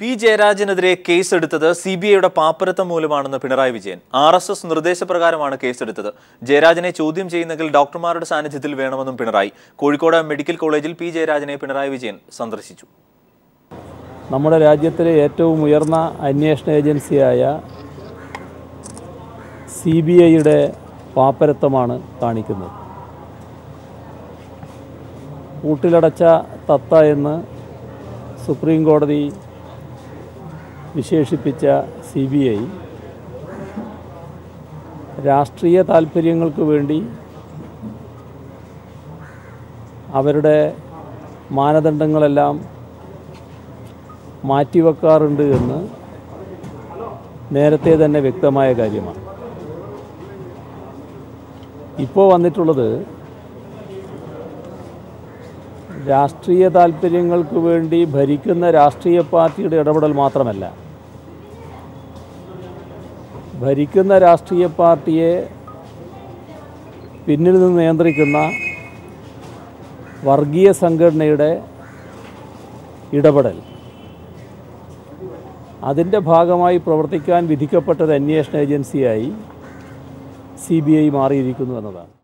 P ജയരാജനെതിരെ കേസെടുത്തത് C B ഐയുടെ പാപ്പരത്തം മൂലമാണെന്ന് Pinarayi Vijayan R S S നിർദ്ദേശപ്രകാരമാണ് കേസെടുത്തത് ജയരാജനെ ചോദ്യം ചെയ്യുന്നെങ്കിൽ ഡോക്ടർമാരുടെ സാന്നിധ്യത്തിൽ വേണമെന്നും പിണറായി കോഴിക്കോട് മെഡിക്കൽ കോളേജിൽ പി ജയരാജനെ പിണറായി വിജയൻ സന്ദർശിച്ചു നമ്മുടെ രാജ്യത്തിലെ ഏറ്റവും ഉയർന്ന അന്വേഷണ ഏജൻസിയായ സി ബി ഐയുടെ പാപ്പരത്വമാണ് കാണിക്കുന്നത് കൂട്ടിലടച്ച തത്ത എന്ന് സുപ്രീം കോടതി വിശേഷിപ്പിച്ച സി ബി ഐ രാഷ്ട്രീയ താല്പര്യങ്ങൾക്ക് വേണ്ടി അവരുടെ മാനദണ്ഡങ്ങളെല്ലാം മാറ്റിവെക്കാറുണ്ട് എന്ന് നേരത്തെ തന്നെ വ്യക്തമായ കാര്യമാണ് ഇപ്പോൾ വന്നിട്ടുള്ളത് രാഷ്ട്രീയ താല്പര്യങ്ങൾക്ക് വേണ്ടി ഭരിക്കുന്ന രാഷ്ട്രീയ പാർട്ടിയുടെ ഇടപെടൽ മാത്രമല്ല ഭരിക്കുന്ന രാഷ്ട്രീയ പാർട്ടിയെ പിന്നിൽ നിന്ന് നിയന്ത്രിക്കുന്ന വർഗീയ സംഘടനയുടെ ഇടപെടൽ അതിൻ്റെ ഭാഗമായി പ്രവർത്തിക്കാൻ വിധിക്കപ്പെട്ട ഒരു അന്വേഷണ ഏജൻസിയായി സി ബി ഐ മാറിയിരിക്കുന്നു എന്നതാണ്